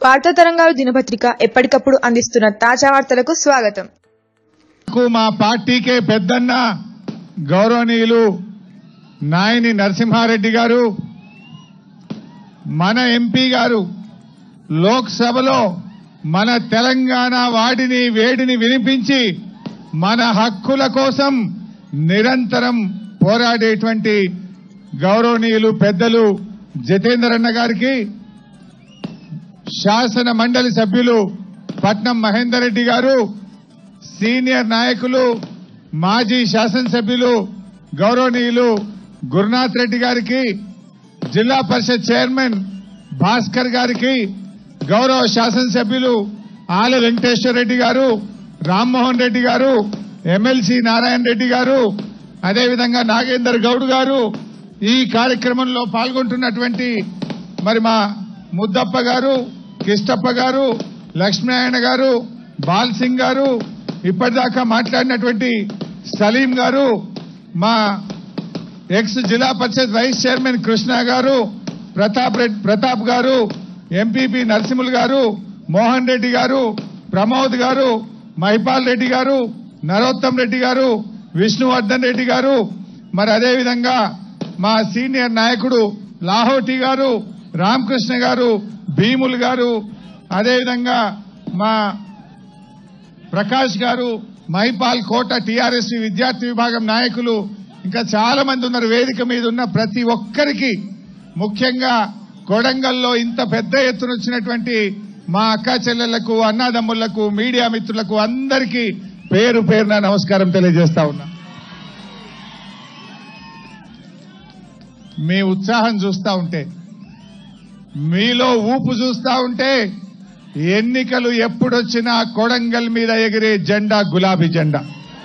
వార్తా తరంగాలు దినపత్రిక ఎప్పటికప్పుడు అందిస్తున్న తాజా వార్తలకు స్వాగతం నాకు మా పార్టీకే పెద్దన్న గౌరవనీయులు నాయని నరసింహారెడ్డి గారు మన ఎంపీ గారు లోక్సభలో మన తెలంగాణ వాడిని వేడిని వినిపించి మన హక్కుల కోసం నిరంతరం పోరాడేటువంటి గౌరవనీయులు పెద్దలు జితేందర్ గారికి శాసన మండలి సభ్యులు పట్నం మహేందర్ రెడ్డి గారు సీనియర్ నాయకులు మాజీ శాసనసభ్యులు గౌరవనీయులు గురునాథ్ రెడ్డి గారికి జిల్లా పరిషత్ చైర్మన్ భాస్కర్ గారికి గౌరవ శాసనసభ్యులు ఆల వెంకటేశ్వర రెడ్డి గారు రామ్మోహన్ రెడ్డి గారు ఎమ్మెల్సీ నారాయణ రెడ్డి గారు అదేవిధంగా నాగేందర్ గౌడ్ గారు ఈ కార్యక్రమంలో పాల్గొంటున్నటువంటి మరి మా ముద్దప్ప గారు కిష్టప్ప గారు లక్ష్మీనారాయణ గారు బాల్ సింగ్ గారు ఇప్పటిదాకా మాట్లాడినటువంటి సలీం గారు మా ఎక్స్ జిల్లా పరిషత్ వైస్ చైర్మన్ కృష్ణ గారు ప్రతాప్ రెడ్డి ప్రతాప్ గారు ఎంపీపీ నరసింహులు గారు మోహన్ రెడ్డి గారు ప్రమోద్ గారు మహిపాల్ రెడ్డి గారు నరోత్తం రెడ్డి గారు విష్ణువర్ధన్ రెడ్డి గారు మరి అదేవిధంగా మా సీనియర్ నాయకుడు లాహోటి గారు రామకృష్ణ గారు భీములు గారు అదేవిధంగా మా ప్రకాష్ గారు మైపాల్ కోట టీఆర్ఎస్ విద్యార్థి విభాగం నాయకులు ఇంకా చాలా మంది ఉన్నారు వేదిక మీద ఉన్న ప్రతి ఒక్కరికి ముఖ్యంగా కొడంగల్లో ఇంత పెద్ద ఎత్తున వచ్చినటువంటి మా అక్క చెల్లెళ్లకు అన్నాదమ్ముళ్లకు మీడియా మిత్రులకు అందరికీ పేరు పేరున నమస్కారం తెలియజేస్తా ఉన్నా మీ ఉత్సాహం చూస్తా ఉంటే మీలో ఊపు చూస్తా ఉంటే ఎన్నికలు ఎప్పుడొచ్చినా కొడంగల్ మీద ఎగిరే జెండా గులాబీ జెండా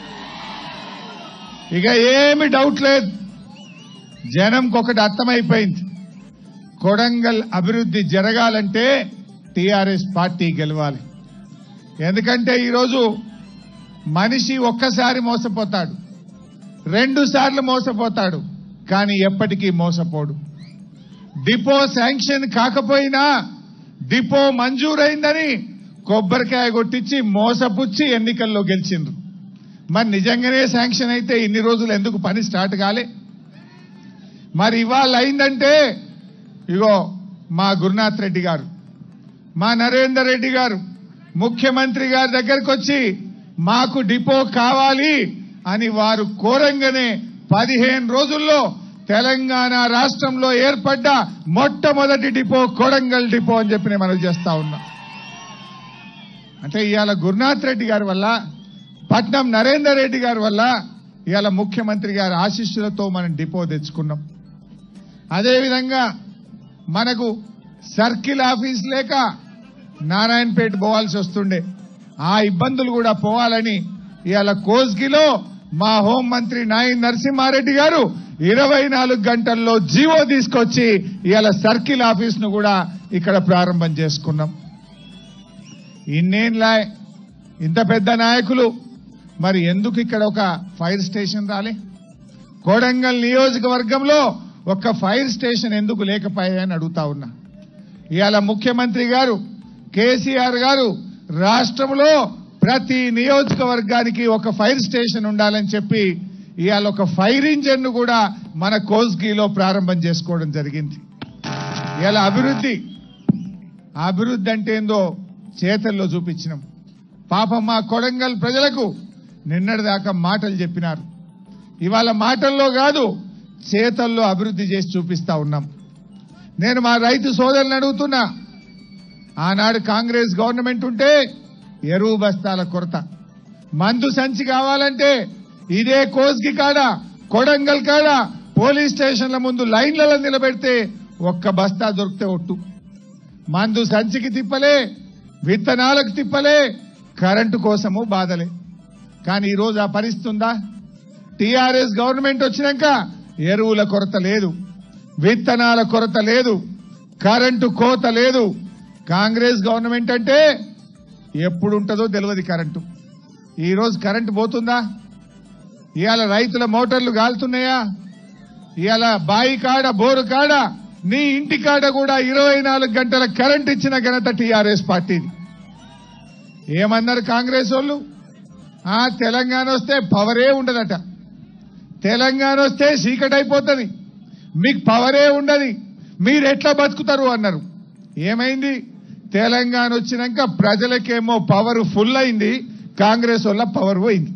ఇక ఏమి డౌట్ లేదు జనంకి ఒకటి అర్థమైపోయింది కొడంగల్ అభివృద్ధి జరగాలంటే టీఆర్ఎస్ పార్టీ గెలవాలి ఎందుకంటే ఈరోజు మనిషి ఒక్కసారి మోసపోతాడు రెండు సార్లు మోసపోతాడు కానీ ఎప్పటికీ మోసపోడు డిపో శాంక్షన్ కాకపోయినా డిపో మంజూరైందని కొబ్బరికాయ కొట్టించి మోసపుచ్చి ఎన్నికల్లో గెలిచిండ్రు మరి నిజంగానే శాంక్షన్ అయితే ఇన్ని రోజులు ఎందుకు పని స్టార్ట్ కాలే మరి ఇవాళ అయిందంటే ఇగో మా గురునాథ్ రెడ్డి గారు మా నరేందర్ రెడ్డి గారు ముఖ్యమంత్రి గారి దగ్గరకు వచ్చి మాకు డిపో కావాలి అని వారు కోరంగానే పదిహేను రోజుల్లో తెలంగాణ రాష్ట్రంలో ఏర్పడ్డ మొట్టమొదటి డిపో కొడంగల్ డిపో అని చెప్పి నేను మనవి చేస్తా ఉన్నా అంటే ఇవాళ గురునాథ్ రెడ్డి గారి వల్ల పట్నం నరేందర్ రెడ్డి గారి వల్ల ఇవాళ ముఖ్యమంత్రి గారి ఆశీస్సులతో మనం డిపో తెచ్చుకున్నాం అదేవిధంగా మనకు సర్కిల్ ఆఫీస్ లేక నారాయణపేట పోవాల్సి వస్తుండే ఆ ఇబ్బందులు కూడా పోవాలని ఇవాళ కోస్గిలో మా హోంమంత్రి నాయన్ నరసింహారెడ్డి గారు ఇరవై నాలుగు గంటల్లో జీవో తీసుకొచ్చి ఇవాళ సర్కిల్ ఆఫీస్ ను కూడా ఇక్కడ ప్రారంభం చేసుకున్నాం ఇన్నేంలా ఇంత పెద్ద నాయకులు మరి ఎందుకు ఇక్కడ ఒక ఫైర్ స్టేషన్ రాలే కోడంగల్ నియోజకవర్గంలో ఒక ఫైర్ స్టేషన్ ఎందుకు లేకపోయాయని అడుగుతా ఉన్నా ఇవాళ ముఖ్యమంత్రి గారు కేసీఆర్ గారు రాష్ట్రంలో ప్రతి నియోజకవర్గానికి ఒక ఫైర్ స్టేషన్ ఉండాలని చెప్పి ఇవాళ ఒక ఫైర్ ఇంజన్ ను కూడా మన కోస్గిలో ప్రారంభం చేసుకోవడం జరిగింది ఇవాళ అభివృద్ధి అభివృద్ధి అంటే ఏందో చేతల్లో చూపించినాం పాపం మా కొడంగల్ ప్రజలకు నిన్నటిదాకా మాటలు చెప్పినారు ఇవాళ మాటల్లో కాదు చేతల్లో అభివృద్ధి చేసి చూపిస్తా ఉన్నాం నేను మా రైతు సోదరులను అడుగుతున్నా ఆనాడు కాంగ్రెస్ గవర్నమెంట్ ఉంటే ఎరువు బస్తాల కొరత మందు సంచి కావాలంటే ఇదే కోస్గి కాడ కొడంగల్ కాడ పోలీస్ స్టేషన్ల ముందు లైన్లలో నిలబెడితే ఒక్క బస్తా దొరికితే ఒట్టు మందు సంచికి తిప్పలే విత్తనాలకు తిప్పలే కరెంటు కోసము బాధలే కానీ ఈ రోజు ఆ పరిస్థితి ఉందా టీఆర్ఎస్ గవర్నమెంట్ వచ్చినాక ఎరువుల కొరత లేదు విత్తనాల కొరత లేదు కరెంటు కోత లేదు కాంగ్రెస్ గవర్నమెంట్ అంటే ఎప్పుడు ఉంటుందో తెలియదు కరెంటు ఈ రోజు కరెంటు పోతుందా ఇవాళ రైతుల మోటార్లు గాలుతున్నాయా ఇవాళ బాయి కాడ బోరు కాడ నీ ఇంటికాడ కూడా ఇరవై నాలుగు గంటల కరెంట్ ఇచ్చిన ఘనత టీఆర్ఎస్ పార్టీది ఏమన్నారు కాంగ్రెస్ వాళ్ళు ఆ తెలంగాణ వస్తే పవరే ఉండదట తెలంగాణ వస్తే చీకటి అయిపోతుంది మీకు పవరే ఉండదు మీరు ఎట్లా బతుకుతారు అన్నారు ఏమైంది తెలంగాణ వచ్చినాక ప్రజలకేమో పవర్ ఫుల్ అయింది కాంగ్రెస్ వల్ల పవర్ పోయింది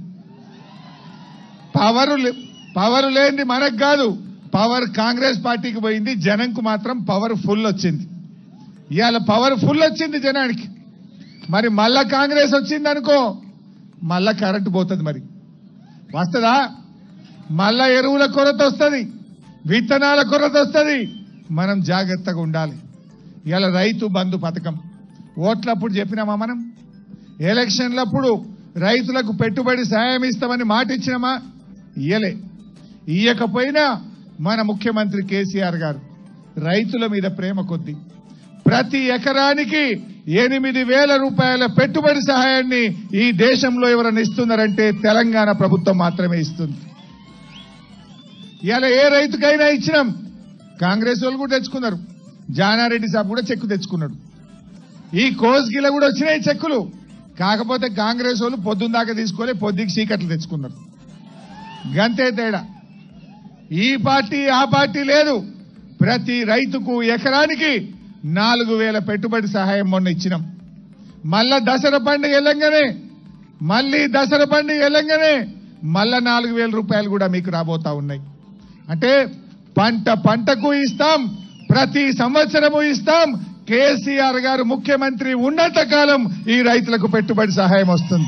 పవర్ పవర్ లేనిది మనకు కాదు పవర్ కాంగ్రెస్ పార్టీకి పోయింది జనంకు మాత్రం పవర్ ఫుల్ వచ్చింది ఇవాళ పవర్ ఫుల్ వచ్చింది జనానికి మరి మళ్ళా కాంగ్రెస్ వచ్చింది అనుకో మళ్ళా కరెంటు పోతుంది మరి వస్తుందా మళ్ళా ఎరువుల కొరత వస్తుంది విత్తనాల కొరత వస్తుంది మనం జాగ్రత్తగా ఉండాలి ఇలా రైతు బంధు పథకం ఓట్లప్పుడు చెప్పినామా మనం ఎలక్షన్లప్పుడు రైతులకు పెట్టుబడి సాయం ఇస్తామని మాట ఇచ్చినామా ఇయ్యలే ఇయ్యకపోయినా మన ముఖ్యమంత్రి కేసీఆర్ గారు రైతుల మీద ప్రేమ కొద్ది ప్రతి ఎకరానికి ఎనిమిది వేల రూపాయల పెట్టుబడి సహాయాన్ని ఈ దేశంలో ఎవరైనా ఇస్తున్నారంటే తెలంగాణ ప్రభుత్వం మాత్రమే ఇస్తుంది ఇలా ఏ రైతుకైనా ఇచ్చినాం కాంగ్రెస్ వాళ్ళు కూడా తెచ్చుకున్నారు జానారెడ్డి సాబ్ కూడా చెక్కు తెచ్చుకున్నాడు ఈ కోస్గిల కూడా వచ్చినాయి చెక్కులు కాకపోతే కాంగ్రెస్ వాళ్ళు పొద్దున్న దాకా తీసుకోలే పొద్దుకి చీకట్లు తెచ్చుకున్నారు గంతే తేడా ఈ పార్టీ ఆ పార్టీ లేదు ప్రతి రైతుకు ఎకరానికి నాలుగు వేల పెట్టుబడి సహాయం మొన్న ఇచ్చినాం మళ్ళా దసరా పండుగ వెళ్ళంగానే మళ్ళీ దసరా పండుగ వెళ్ళంగానే మళ్ళా నాలుగు వేల రూపాయలు కూడా మీకు రాబోతా ఉన్నాయి అంటే పంట పంటకు ఇస్తాం ప్రతి సంవత్సరము ఇస్తాం కేసీఆర్ గారు ముఖ్యమంత్రి ఉన్నంత కాలం ఈ రైతులకు పెట్టుబడి సహాయం వస్తుంది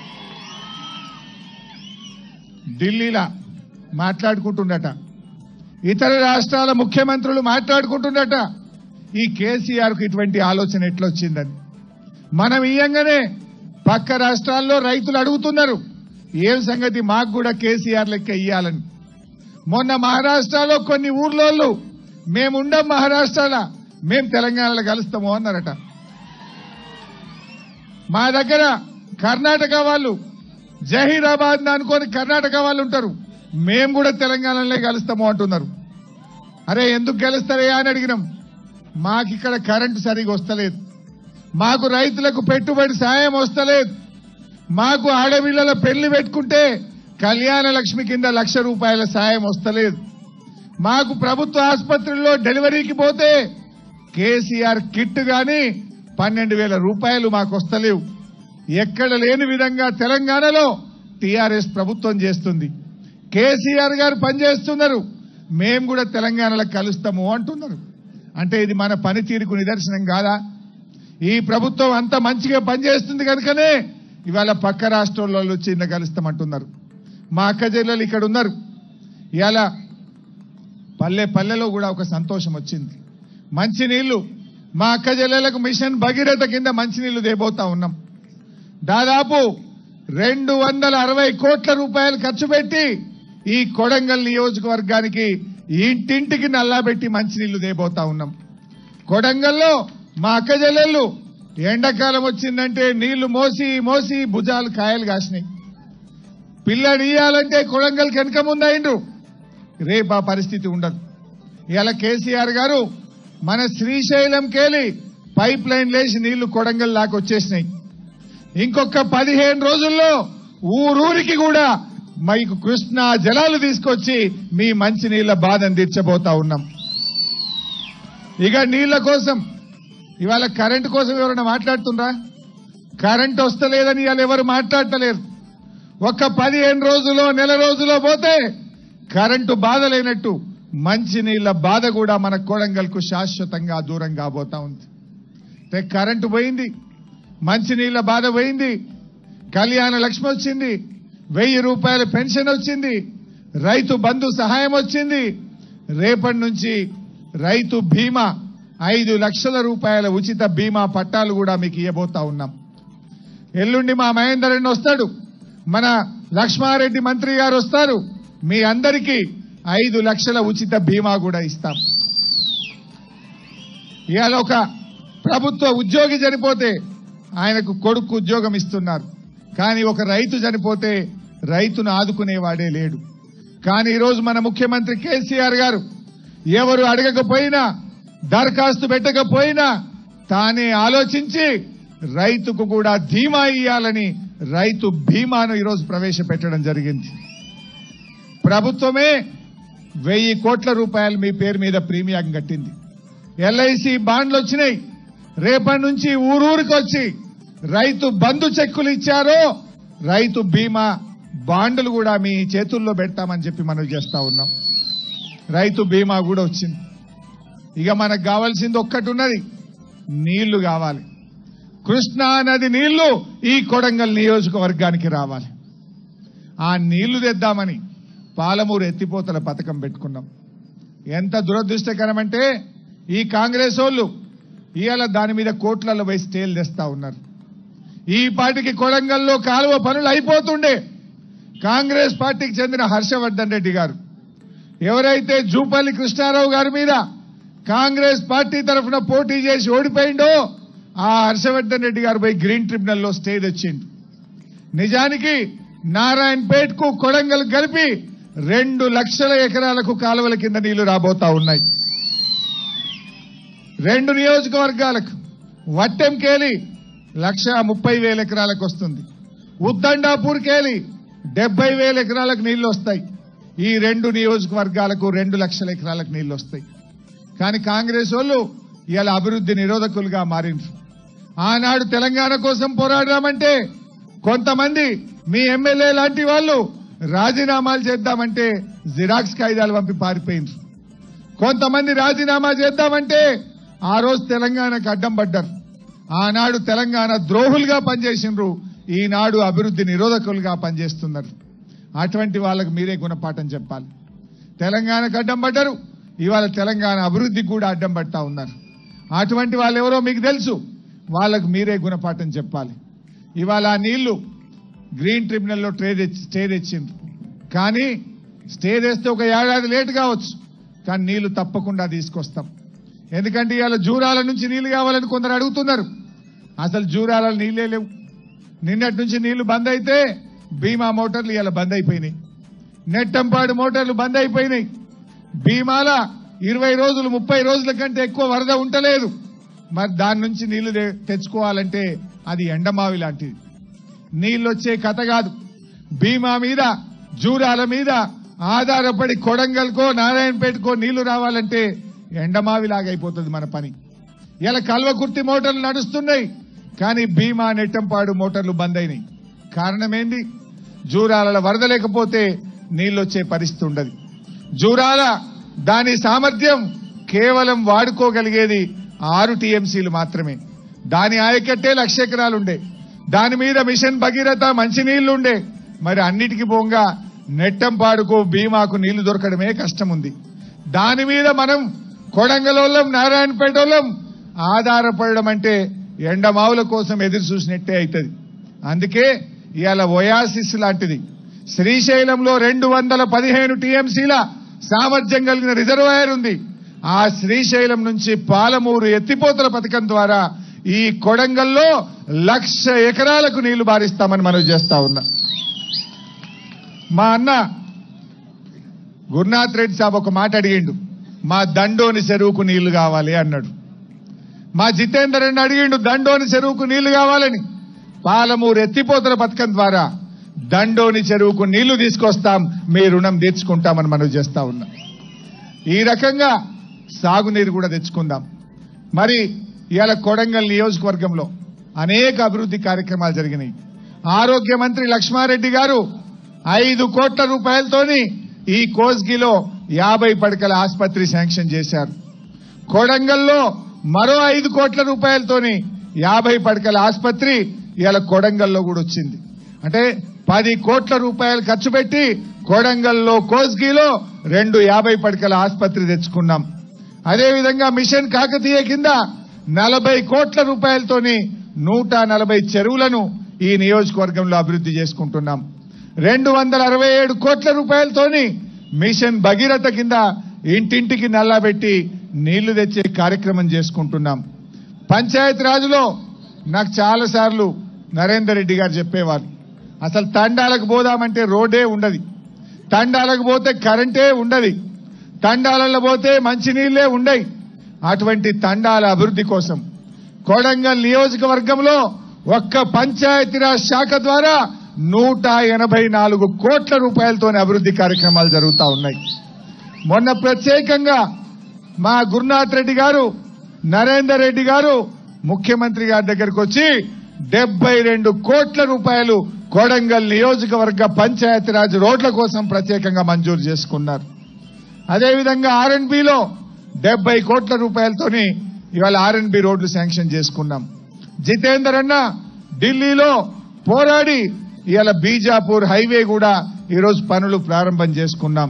ఢిల్లీలా మాట్లాడుకుంటుండట ఇతర రాష్ట్రాల ముఖ్యమంత్రులు మాట్లాడుకుంటుండట ఈ కేసీఆర్ కు ఇటువంటి ఆలోచన ఎట్లొచ్చిందని మనం ఇయ్యంగానే పక్క రాష్ట్రాల్లో రైతులు అడుగుతున్నారు ఏం సంగతి మాకు కూడా కేసీఆర్ లెక్క ఇయ్యాలని మొన్న మహారాష్ట్రలో కొన్ని ఊర్లోళ్ళు మేముండం మహారాష్ట్రలో మేం తెలంగాణలో కలుస్తాము అన్నారట మా దగ్గర కర్ణాటక వాళ్ళు జహీరాబాద్ అనుకొని కర్ణాటక వాళ్ళు ఉంటారు మేము కూడా తెలంగాణలో కలుస్తాము అంటున్నారు అరే ఎందుకు గెలుస్తారే అని అడిగినాం మాకు ఇక్కడ కరెంటు సరిగా వస్తలేదు మాకు రైతులకు పెట్టుబడి సాయం వస్తలేదు మాకు ఆడపిల్లల పెళ్లి పెట్టుకుంటే కళ్యాణ లక్ష్మి కింద లక్ష రూపాయల సాయం వస్తలేదు మాకు ప్రభుత్వ ఆసుపత్రుల్లో డెలివరీకి పోతే కేసీఆర్ కిట్ గాని పన్నెండు వేల రూపాయలు మాకు వస్తలేవు ఎక్కడ లేని విధంగా తెలంగాణలో టీఆర్ఎస్ ప్రభుత్వం చేస్తుంది కేసీఆర్ గారు పనిచేస్తున్నారు మేము కూడా తెలంగాణలో కలుస్తాము అంటున్నారు అంటే ఇది మన పనితీరుకు నిదర్శనం కాదా ఈ ప్రభుత్వం అంత మంచిగా పనిచేస్తుంది కనుకనే ఇవాళ పక్క రాష్ట్రంలో వచ్చి ఇంత కలుస్తామంటున్నారు మా అక్క చెల్లెలు ఇక్కడ ఉన్నారు ఇవాళ పల్లె పల్లెలో కూడా ఒక సంతోషం వచ్చింది మంచినీళ్లు మా అక్క చెల్లెలకు మిషన్ భగీరథ కింద మంచినీళ్లు దేబోతా ఉన్నాం దాదాపు రెండు వందల అరవై కోట్ల రూపాయలు ఖర్చు పెట్టి ఈ కొడంగల్ నియోజకవర్గానికి ఇంటింటికి నల్లాబెట్టి మంచినీళ్లు దేబోతా ఉన్నాం కొడంగల్లో మా అక్క చెల్లెళ్ళు ఎండాకాలం వచ్చిందంటే నీళ్లు మోసి మోసి భుజాలు కాయలు కాసినాయి పిల్లనియాలంటే కొడంగల్ వెనక ముందయిండ్రు రేపు ఆ పరిస్థితి ఉండదు ఇలా కేసీఆర్ గారు మన శ్రీశైలం కేలి పైప్ లైన్ లేచి నీళ్లు కొడంగల్ దాకా వచ్చేసినాయి ఇంకొక పదిహేను రోజుల్లో ఊరూరికి కూడా మీకు కృష్ణా జలాలు తీసుకొచ్చి మీ మంచి నీళ్ల బాధను తీర్చబోతా ఉన్నాం ఇక నీళ్ల కోసం ఇవాళ కరెంటు కోసం ఎవరైనా మాట్లాడుతుండ్రా కరెంట్ వస్తలేదని ఇవాళ ఎవరు మాట్లాడటలేరు ఒక్క పదిహేను రోజులో నెల రోజులో పోతే కరెంటు బాధ లేనట్టు మంచి నీళ్ల బాధ కూడా మన కోడంగల్కు శాశ్వతంగా దూరం కాబోతా ఉంది అంటే కరెంటు పోయింది మంచి నీళ్ల బాధ పోయింది కళ్యాణ లక్ష్మి వచ్చింది వెయ్యి రూపాయల పెన్షన్ వచ్చింది రైతు బంధు సహాయం వచ్చింది రేపటి నుంచి రైతు బీమా ఐదు లక్షల రూపాయల ఉచిత బీమా పట్టాలు కూడా మీకు ఇవ్వబోతా ఉన్నాం ఎల్లుండి మా మహేందర్ రెడ్డి వస్తాడు మన లక్ష్మారెడ్డి మంత్రి గారు వస్తారు మీ అందరికీ ఐదు లక్షల ఉచిత బీమా కూడా ఇస్తాం ఇవాళ ఒక ప్రభుత్వ ఉద్యోగి చనిపోతే ఆయనకు కొడుకు ఉద్యోగం ఇస్తున్నారు కానీ ఒక రైతు చనిపోతే రైతును ఆదుకునేవాడే లేడు కానీ ఈరోజు మన ముఖ్యమంత్రి కేసీఆర్ గారు ఎవరు అడగకపోయినా దరఖాస్తు పెట్టకపోయినా తానే ఆలోచించి రైతుకు కూడా ధీమా ఇయ్యాలని రైతు బీమాను ఈరోజు ప్రవేశపెట్టడం జరిగింది ప్రభుత్వమే వెయ్యి కోట్ల రూపాయలు మీ పేరు మీద ప్రీమియం కట్టింది ఎల్ఐసి బాండ్లు వచ్చినాయి రేపటి నుంచి ఊరూరికి వచ్చి రైతు బంధు చెక్కులు ఇచ్చారో రైతు బీమా బాండ్లు కూడా మీ చేతుల్లో పెడతామని చెప్పి మనం చేస్తా ఉన్నాం రైతు బీమా కూడా వచ్చింది ఇక మనకు కావాల్సింది ఒక్కటి ఉన్నది నీళ్లు కావాలి కృష్ణా నది నీళ్లు ఈ కొడంగల్ నియోజకవర్గానికి రావాలి ఆ నీళ్లు తెద్దామని పాలమూరు ఎత్తిపోతల పథకం పెట్టుకున్నాం ఎంత దురదృష్టకరం అంటే ఈ కాంగ్రెస్ వాళ్ళు ఇవాళ దాని మీద కోట్లలో పోయి స్టేలు తెస్తా ఉన్నారు ఈ పార్టీకి కొడంగల్లో కాలువ పనులు అయిపోతుండే కాంగ్రెస్ పార్టీకి చెందిన హర్షవర్ధన్ రెడ్డి గారు ఎవరైతే జూపల్లి కృష్ణారావు గారి మీద కాంగ్రెస్ పార్టీ తరఫున పోటీ చేసి ఓడిపోయిండో ఆ హర్షవర్ధన్ రెడ్డి గారు పోయి గ్రీన్ ట్రిబ్యునల్లో స్టే తెచ్చిండు నిజానికి నారాయణపేట్ కు కొడంగల్ కలిపి రెండు లక్షల ఎకరాలకు కాలువల కింద నీళ్లు రాబోతా ఉన్నాయి రెండు నియోజకవర్గాలకు వట్టెంకేలి లక్ష ముప్పై వేల ఎకరాలకు వస్తుంది ఉద్దండాపూర్ కేలి డెబ్బై వేల ఎకరాలకు నీళ్లు వస్తాయి ఈ రెండు నియోజకవర్గాలకు రెండు లక్షల ఎకరాలకు నీళ్లు వస్తాయి కానీ కాంగ్రెస్ వాళ్ళు ఇవాళ అభివృద్ధి నిరోధకులుగా మారిండ్రు ఆనాడు తెలంగాణ కోసం పోరాడామంటే కొంతమంది మీ ఎమ్మెల్యే లాంటి వాళ్ళు రాజీనామాలు చేద్దామంటే జిరాక్స్ కాయిదాలు పంపి పారిపోయిండ్రు కొంతమంది రాజీనామా చేద్దామంటే ఆ రోజు తెలంగాణకు అడ్డం పడ్డారు ఆనాడు తెలంగాణ ద్రోహులుగా పనిచేసిండ్రు ఈనాడు అభివృద్ధి నిరోధకులుగా పనిచేస్తున్నారు అటువంటి వాళ్ళకు మీరే గుణపాఠం చెప్పాలి తెలంగాణకు అడ్డం పడ్డారు ఇవాళ తెలంగాణ అభివృద్ధికి కూడా అడ్డం పడతా ఉన్నారు అటువంటి వాళ్ళు ఎవరో మీకు తెలుసు వాళ్ళకు మీరే గుణపాఠం చెప్పాలి ఇవాళ ఆ నీళ్లు గ్రీన్ ట్రిబ్యునల్లో ట్రే తెచ్చి స్టే తెచ్చిండ్రు కానీ స్టే తెస్తే ఒక ఏడాది లేట్ కావచ్చు కానీ నీళ్లు తప్పకుండా తీసుకొస్తాం ఎందుకంటే ఇవాళ జూరాల నుంచి నీళ్లు కావాలని కొందరు అడుగుతున్నారు అసలు జూరాల నీళ్ళే లేవు నిన్నటి నుంచి నీళ్లు బంద్ అయితే బీమా మోటార్లు ఇవాళ బంద్ అయిపోయినాయి నెట్టంపాడు మోటార్లు బంద్ అయిపోయినాయి భీమాల ఇరవై రోజులు ముప్పై రోజుల కంటే ఎక్కువ వరద ఉండలేదు మరి దాని నుంచి నీళ్లు తె- తెచ్చుకోవాలంటే అది ఎండమావి లాంటిది నీళ్ళు వచ్చే కథ కాదు భీమా మీద జూరాల మీద ఆధారపడి కొడంగల్కో నారాయణపేటకో నీళ్లు రావాలంటే ఎండమావి లాగైపోతుంది మన పని ఇలా కల్వకుర్తి మోటార్లు నడుస్తున్నాయి కానీ భీమా నెట్టంపాడు మోటార్లు బంద్ అయినాయి కారణమేంది జూరాల వరద లేకపోతే నీళ్ళు వచ్చే పరిస్థితి ఉండదు జూరాల దాని సామర్థ్యం కేవలం వాడుకోగలిగేది ఆరు టీఎంసీలు మాత్రమే దాని ఆయకట్టే లక్ష ఎకరాలుండే దాని మీద మిషన్ భగీరథ మంచినీళ్లుండే మరి అన్నిటికీ పోగా నెట్టంపాడుకు భీమాకు నీళ్లు దొరకడమే కష్టం ఉంది దాని మీద మనం కొడంగలోళ్ళం నారాయణపేటోళ్ళం ఆధారపడడం అంటే ఎండమావుల కోసం ఎదురు చూసినట్టే అవుతుంది అందుకే ఇవాళ ఒయాసిస్ లాంటిది శ్రీశైలంలో రెండు వందల పదిహేను టీఎంసీల సామర్థ్యం కలిగిన రిజర్వాయర్ ఉంది ఆ శ్రీశైలం నుంచి పాలమూరు ఎత్తిపోతల పథకం ద్వారా ఈ కొడంగల్లో లక్ష ఎకరాలకు నీళ్లు బారిస్తామని మనం చేస్తా ఉన్నా మా అన్న గురునాథ్ రెడ్డి సాబ్ ఒక మాట అడిగిండు మా దండోని చెరువుకు నీళ్లు కావాలి అన్నాడు మా జితేందర్ రెడ్డి అడిగిండు దండోని చెరువుకు నీళ్లు కావాలని పాలమూరు ఎత్తిపోతల పథకం ద్వారా దండోని చెరువుకు నీళ్లు తీసుకొస్తాం మీ రుణం తీర్చుకుంటామని మనం చేస్తా ఉన్నాం ఈ రకంగా సాగునీరు కూడా తెచ్చుకుందాం మరి ఇవాళ కొడంగల్ నియోజకవర్గంలో అనేక అభివృద్ధి కార్యక్రమాలు జరిగినాయి ఆరోగ్య మంత్రి లక్ష్మారెడ్డి గారు ఐదు కోట్ల రూపాయలతోని ఈ కోస్గిలో యాభై పడకల ఆసుపత్రి శాంక్షన్ చేశారు కొడంగల్లో మరో ఐదు కోట్ల రూపాయలతోని యాభై పడకల ఆసుపత్రి ఇవాళ కొడంగల్లో కూడా వచ్చింది అంటే పది కోట్ల రూపాయలు ఖర్చు పెట్టి కొడంగల్లో కోస్గిలో రెండు యాభై పడకల ఆసుపత్రి తెచ్చుకున్నాం అదేవిధంగా మిషన్ కాకతీయ కింద నలభై కోట్ల రూపాయలతోని నూట నలభై చెరువులను ఈ నియోజకవర్గంలో అభివృద్ధి చేసుకుంటున్నాం రెండు వందల అరవై ఏడు కోట్ల రూపాయలతోని మిషన్ భగీరథ కింద ఇంటింటికి నల్లబెట్టి నీళ్లు తెచ్చే కార్యక్రమం చేసుకుంటున్నాం పంచాయతీ రాజులో నాకు చాలా సార్లు నరేందర్ రెడ్డి గారు చెప్పేవారు అసలు తండాలకు పోదామంటే రోడ్డే ఉండదు తండాలకు పోతే కరెంటే ఉండదు తండాలలో పోతే మంచినీళ్లే ఉండయి అటువంటి తండాల అభివృద్ధి కోసం కొడంగల్ నియోజకవర్గంలో ఒక్క పంచాయతీరాజ్ శాఖ ద్వారా నూట ఎనభై నాలుగు కోట్ల రూపాయలతోనే అభివృద్ధి కార్యక్రమాలు జరుగుతూ ఉన్నాయి మొన్న ప్రత్యేకంగా మా గురునాథ్ రెడ్డి గారు నరేందర్ రెడ్డి గారు ముఖ్యమంత్రి గారి దగ్గరకు వచ్చి డెబ్బై రెండు కోట్ల రూపాయలు కొడంగల్ నియోజకవర్గ పంచాయతీరాజ్ రోడ్ల కోసం ప్రత్యేకంగా మంజూరు చేసుకున్నారు అదేవిధంగా ఆర్ఎన్బిలో డెబ్బై కోట్ల రూపాయలతోని ఇవాళ ఆర్ఎన్బి రోడ్లు శాంక్షన్ చేసుకున్నాం జితేందర్ అన్న ఢిల్లీలో పోరాడి ఇవాళ బీజాపూర్ హైవే కూడా ఈరోజు పనులు ప్రారంభం చేసుకున్నాం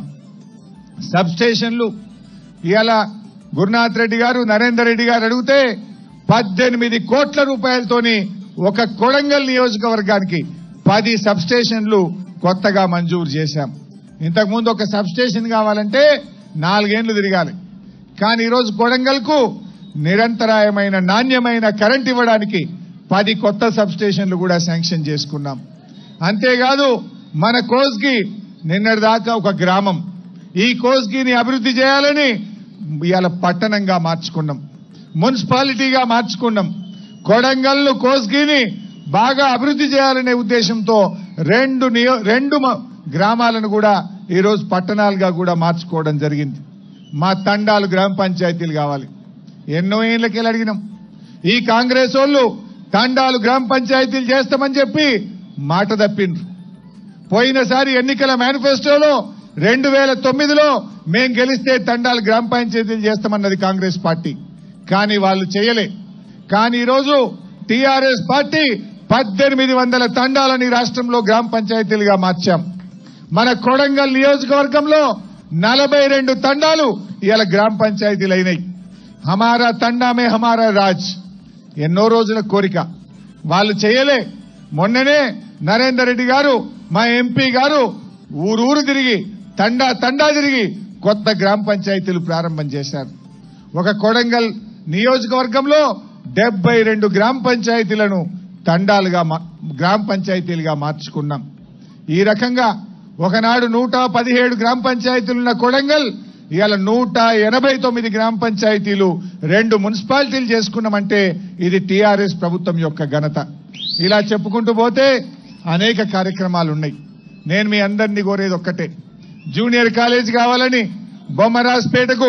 సబ్ స్టేషన్లు ఇవాళ గురునాథ్ రెడ్డి గారు నరేందర్ రెడ్డి గారు అడిగితే పద్దెనిమిది కోట్ల రూపాయలతోని ఒక కొడంగల్ నియోజకవర్గానికి పది సబ్ స్టేషన్లు కొత్తగా మంజూరు చేశాం ఇంతకుముందు ఒక సబ్ స్టేషన్ కావాలంటే నాలుగేళ్లు తిరగాలి కానీ ఈరోజు కొడంగల్ కు నిరంతరాయమైన నాణ్యమైన కరెంట్ ఇవ్వడానికి పది కొత్త సబ్ స్టేషన్లు కూడా శాంక్షన్ చేసుకున్నాం అంతేకాదు మన కోస్గి నిన్నటిదాకా ఒక గ్రామం ఈ కోస్గిని అభివృద్ధి చేయాలని ఇవాళ పట్టణంగా మార్చుకున్నాం మున్సిపాలిటీగా మార్చుకున్నాం కొడంగల్ను కోస్గిని బాగా అభివృద్ధి చేయాలనే ఉద్దేశంతో రెండు నియో- రెండు మ- గ్రామాలను కూడా ఈరోజు పట్టణాలుగా కూడా మార్చుకోవడం జరిగింది మా తండాలు గ్రామ పంచాయతీలు కావాలి ఎన్నో ఏళ్ళకెళ్ళి అడిగినాం ఈ కాంగ్రెస్ వాళ్ళు తండాలు గ్రామ పంచాయతీలు చేస్తామని చెప్పి మాట తప్పిండ్రు పోయినసారి ఎన్నికల మేనిఫెస్టోలో రెండు వేల తొమ్మిదిలో మేం గెలిస్తే తండాలు గ్రామ పంచాయతీలు చేస్తామన్నది కాంగ్రెస్ పార్టీ కానీ వాళ్ళు చేయలే కానీ ఈరోజు టీఆర్ఎస్ పార్టీ పద్దెనిమిది వందల తండాలని రాష్ట్రంలో గ్రామ పంచాయతీలుగా మార్చాం మన కొడంగల్ నియోజకవర్గంలో నలభై రెండు తండాలు ఇవాళ గ్రామ పంచాయతీలు అయినాయి హమారా తండామే హమారా రాజ్ ఎన్నో రోజుల కోరిక వాళ్ళు చేయలే మొన్ననే నరేందర్ రెడ్డి గారు మా ఎంపీ గారు ఊరూరు తిరిగి తండా తండా తిరిగి కొత్త గ్రామ పంచాయతీలు ప్రారంభం చేశారు ఒక కొడంగల్ నియోజకవర్గంలో డెబ్బై రెండు గ్రామ పంచాయతీలను తండాలుగా మా- గ్రామ పంచాయతీలుగా మార్చుకున్నాం ఈ రకంగా ఒకనాడు నూట పదిహేడు గ్రామ పంచాయతీలున్న కొడంగల్ ఇవాళ నూట ఎనభై తొమ్మిది గ్రామ పంచాయతీలు రెండు మున్సిపాలిటీలు చేసుకున్నామంటే ఇది టీఆర్ఎస్ ప్రభుత్వం యొక్క ఘనత ఇలా చెప్పుకుంటూ పోతే అనేక కార్యక్రమాలు ఉన్నాయి నేను మీ అందరినీ కోరేది ఒక్కటే జూనియర్ కాలేజ్ కావాలని బొమ్మరాజ్పేటకు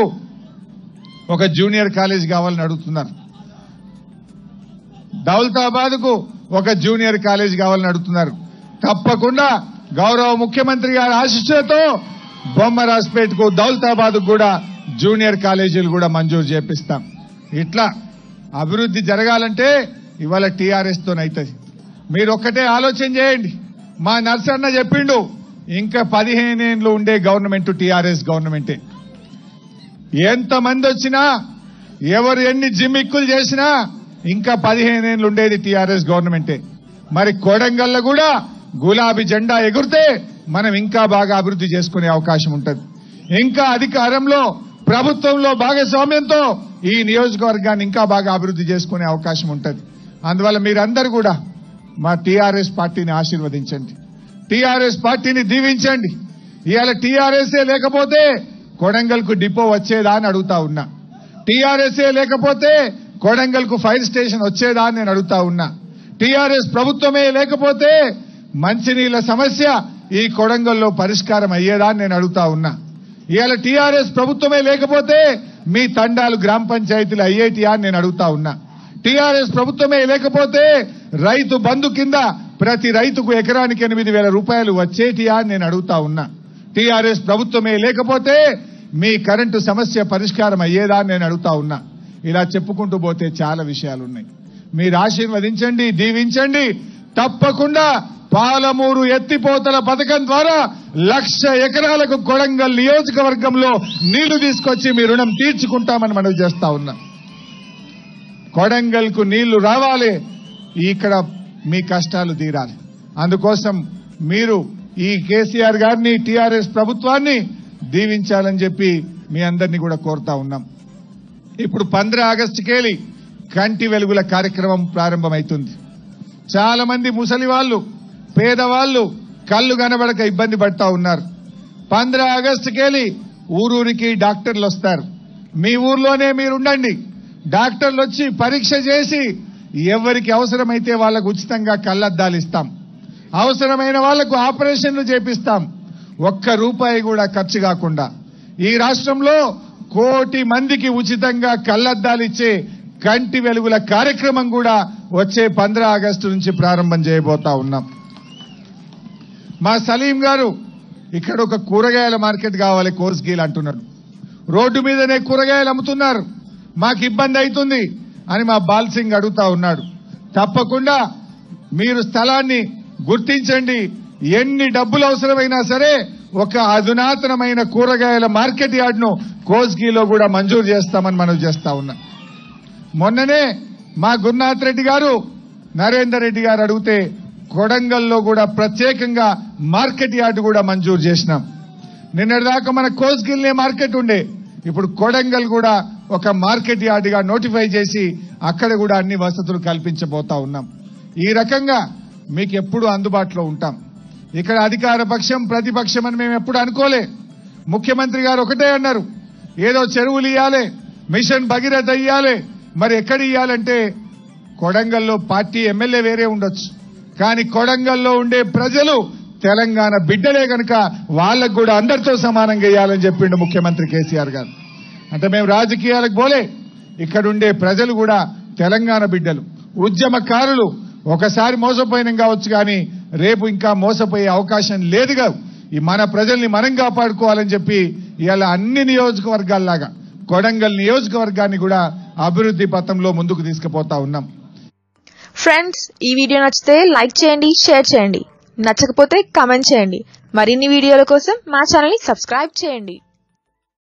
ఒక జూనియర్ కాలేజ్ కావాలని అడుగుతున్నారు దౌలతాబాద్ కు ఒక జూనియర్ కాలేజ్ కావాలని అడుగుతున్నారు తప్పకుండా గౌరవ ముఖ్యమంత్రి గారి ఆశీస్సులతో బొమ్మరాజ్పేటకు దౌలతాబాద్ కూడా జూనియర్ కాలేజీలు కూడా మంజూరు చేపిస్తాం ఇట్లా అభివృద్ధి జరగాలంటే ఇవాళ టీఆర్ఎస్ తోనైతుంది మీరు ఒక్కటే ఆలోచన చేయండి మా నర్సన్న చెప్పిండు ఇంకా పదిహేనేళ్ళు ఉండే గవర్నమెంట్ టీఆర్ఎస్ గవర్నమెంటే ఎంతమంది వచ్చినా ఎవరు ఎన్ని జిమ్మిక్కులు చేసినా ఇంకా పదిహేనేళ్ళు ఉండేది టీఆర్ఎస్ గవర్నమెంటే మరి కొడంగల్లో కూడా గులాబీ జెండా ఎగురితే మనం ఇంకా బాగా అభివృద్ధి చేసుకునే అవకాశం ఉంటుంది ఇంకా అధికారంలో ప్రభుత్వంలో భాగస్వామ్యంతో ఈ నియోజకవర్గాన్ని ఇంకా బాగా అభివృద్ధి చేసుకునే అవకాశం ఉంటుంది అందువల్ల మీరందరూ కూడా మా టీఆర్ఎస్ పార్టీని ఆశీర్వదించండి టీఆర్ఎస్ పార్టీని దీవించండి ఇవాళ టీఆర్ఎస్ఏ లేకపోతే కొడంగల్ కు డిపో వచ్చేదా అని అడుగుతా ఉన్నా టీఆర్ఎస్ఏ లేకపోతే కొడంగల్ కు ఫైర్ స్టేషన్ వచ్చేదా అని నేను అడుగుతా ఉన్నా టీఆర్ఎస్ ప్రభుత్వమే లేకపోతే మంచినీళ్ల సమస్య ఈ కొడంగల్లో పరిష్కారం అయ్యేదా అని నేను అడుగుతా ఉన్నా ఇవాళ టీఆర్ఎస్ ప్రభుత్వమే లేకపోతే మీ తండాలు గ్రామ పంచాయతీలు అయ్యేటియా అని నేను అడుగుతా ఉన్నా టీఆర్ఎస్ ప్రభుత్వమే లేకపోతే రైతు బంధు కింద ప్రతి రైతుకు ఎకరానికి ఎనిమిది వేల రూపాయలు వచ్చేటియా అని నేను అడుగుతా ఉన్నా టీఆర్ఎస్ ప్రభుత్వమే లేకపోతే మీ కరెంటు సమస్య పరిష్కారం అయ్యేదా అని నేను అడుగుతా ఉన్నా ఇలా చెప్పుకుంటూ పోతే చాలా విషయాలు ఉన్నాయి మీరు ఆశీర్వదించండి దీవించండి తప్పకుండా పాలమూరు ఎత్తిపోతల పథకం ద్వారా లక్ష ఎకరాలకు కొడంగల్ నియోజకవర్గంలో నీళ్లు తీసుకొచ్చి మీ రుణం తీర్చుకుంటామని మనవి చేస్తా ఉన్నా కొడంగల్ కు నీళ్లు రావాలి ఇక్కడ మీ కష్టాలు తీరాలి అందుకోసం మీరు ఈ కేసీఆర్ గారిని టీఆర్ఎస్ ప్రభుత్వాన్ని దీవించాలని చెప్పి మీ అందరినీ కూడా కోరుతా ఉన్నాం ఇప్పుడు పంద్ర ఆగస్టుకేలి కంటి వెలుగుల కార్యక్రమం ప్రారంభమవుతుంది చాలా మంది ముసలి వాళ్ళు పేదవాళ్ళు కళ్ళు కనబడక ఇబ్బంది పడతా ఉన్నారు పంద్ర ఆగస్టుకేలి ఊరూరికి డాక్టర్లు వస్తారు మీ ఊర్లోనే మీరు ఉండండి డాక్టర్లు వచ్చి పరీక్ష చేసి ఎవరికి అవసరమైతే వాళ్ళకు ఉచితంగా కళ్ళద్దాలు ఇస్తాం అవసరమైన వాళ్లకు ఆపరేషన్లు చేపిస్తాం ఒక్క రూపాయి కూడా ఖర్చు కాకుండా ఈ రాష్ట్రంలో కోటి మందికి ఉచితంగా కళ్ళద్దాలు ఇచ్చే కంటి వెలుగుల కార్యక్రమం కూడా వచ్చే పంద్ర ఆగస్టు నుంచి ప్రారంభం చేయబోతా ఉన్నాం మా సలీం గారు ఇక్కడ ఒక కూరగాయల మార్కెట్ కావాలి కోర్స్గీల్ అంటున్నాడు రోడ్డు మీదనే కూరగాయలు అమ్ముతున్నారు మాకు ఇబ్బంది అవుతుంది అని మా బాల్ సింగ్ అడుగుతా ఉన్నాడు తప్పకుండా మీరు స్థలాన్ని గుర్తించండి ఎన్ని డబ్బులు అవసరమైనా సరే ఒక అధునాతనమైన కూరగాయల మార్కెట్ యార్డ్ను కోస్గిలో కూడా మంజూరు చేస్తామని మనం చేస్తా ఉన్నాం మొన్ననే మా గురునాథ్ రెడ్డి గారు నరేందర్ రెడ్డి గారు అడిగితే కొడంగల్లో కూడా ప్రత్యేకంగా మార్కెట్ యార్డు కూడా మంజూరు చేసినాం నిన్నటిదాకా మన కోస్గిల్నే మార్కెట్ ఉండే ఇప్పుడు కొడంగల్ కూడా ఒక మార్కెట్ యార్డుగా నోటిఫై చేసి అక్కడ కూడా అన్ని వసతులు కల్పించబోతా ఉన్నాం ఈ రకంగా మీకు ఎప్పుడు అందుబాటులో ఉంటాం ఇక్కడ అధికార పక్షం ప్రతిపక్షం అని మేము ఎప్పుడు అనుకోలే ముఖ్యమంత్రి గారు ఒకటే అన్నారు ఏదో చెరువులు ఇయ్యాలి మిషన్ భగీరథ ఇయ్యాలి మరి ఎక్కడ ఇయ్యాలంటే కొడంగల్లో పార్టీ ఎమ్మెల్యే వేరే ఉండొచ్చు కానీ కొడంగల్లో ఉండే ప్రజలు తెలంగాణ బిడ్డలే కనుక వాళ్ళకు కూడా అందరితో సమానంగా ఇయ్యాలని చెప్పిండు ముఖ్యమంత్రి కేసీఆర్ గారు అంటే మేము రాజకీయాలకు పోలే ఇక్కడ ఉండే ప్రజలు కూడా తెలంగాణ బిడ్డలు ఉద్యమకారులు ఒకసారి మోసపోయినాం కావచ్చు కానీ రేపు ఇంకా మోసపోయే అవకాశం లేదుగా ఈ మన ప్రజల్ని మనం కాపాడుకోవాలని చెప్పి ఇవాళ అన్ని నియోజకవర్గాల్లాగా కొడంగల్ నియోజకవర్గాన్ని కూడా అభివృద్ధి పథంలో ముందుకు తీసుకుపోతా ఉన్నాం ఫ్రెండ్స్ ఈ వీడియో నచ్చితే లైక్ చేయండి షేర్ చేయండి నచ్చకపోతే కామెంట్ చేయండి మరిన్ని వీడియోల కోసం మా ఛానల్ ని సబ్స్క్రైబ్ చేయండి